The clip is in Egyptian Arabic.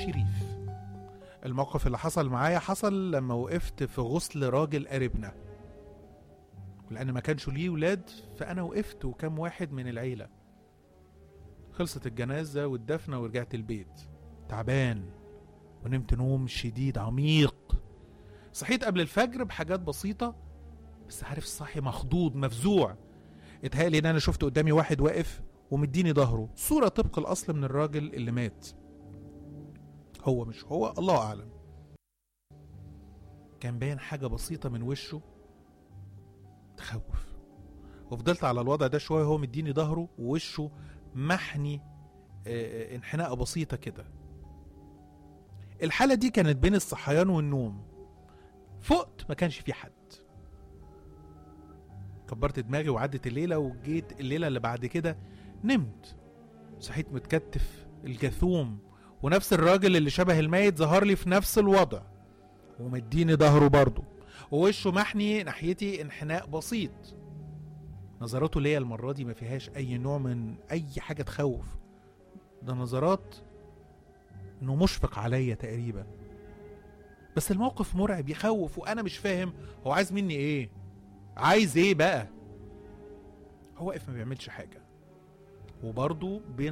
شريف الموقف اللي حصل معايا حصل لما وقفت في غسل راجل قريبنا لأن ما كانش ليه ولاد فأنا وقفت وكم واحد من العيلة خلصت الجنازة والدفنة ورجعت البيت تعبان ونمت نوم شديد عميق صحيت قبل الفجر بحاجات بسيطة بس عارف صاحي مخضوض مفزوع اتهيألي ان انا شفت قدامي واحد واقف ومديني ظهره صورة طبق الاصل من الراجل اللي مات هو مش هو الله اعلم كان باين حاجة بسيطة من وشه تخوف وفضلت على الوضع ده شوية هو مديني ظهره ووشه محني آه، آه، انحناءة بسيطة كده الحالة دي كانت بين الصحيان والنوم فقت ما كانش في حد كبرت دماغي وعدت الليلة وجيت الليلة اللي بعد كده نمت صحيت متكتف الجاثوم ونفس الراجل اللي شبه الميت ظهر لي في نفس الوضع ومديني ظهره برضه ووشه محني ناحيتي انحناء بسيط نظراته ليا المرة دي ما فيهاش أي نوع من أي حاجة تخوف ده نظرات إنه مشفق عليا تقريبا بس الموقف مرعب يخوف وأنا مش فاهم هو عايز مني إيه عايز إيه بقى هو واقف ما بيعملش حاجة وبرضه بين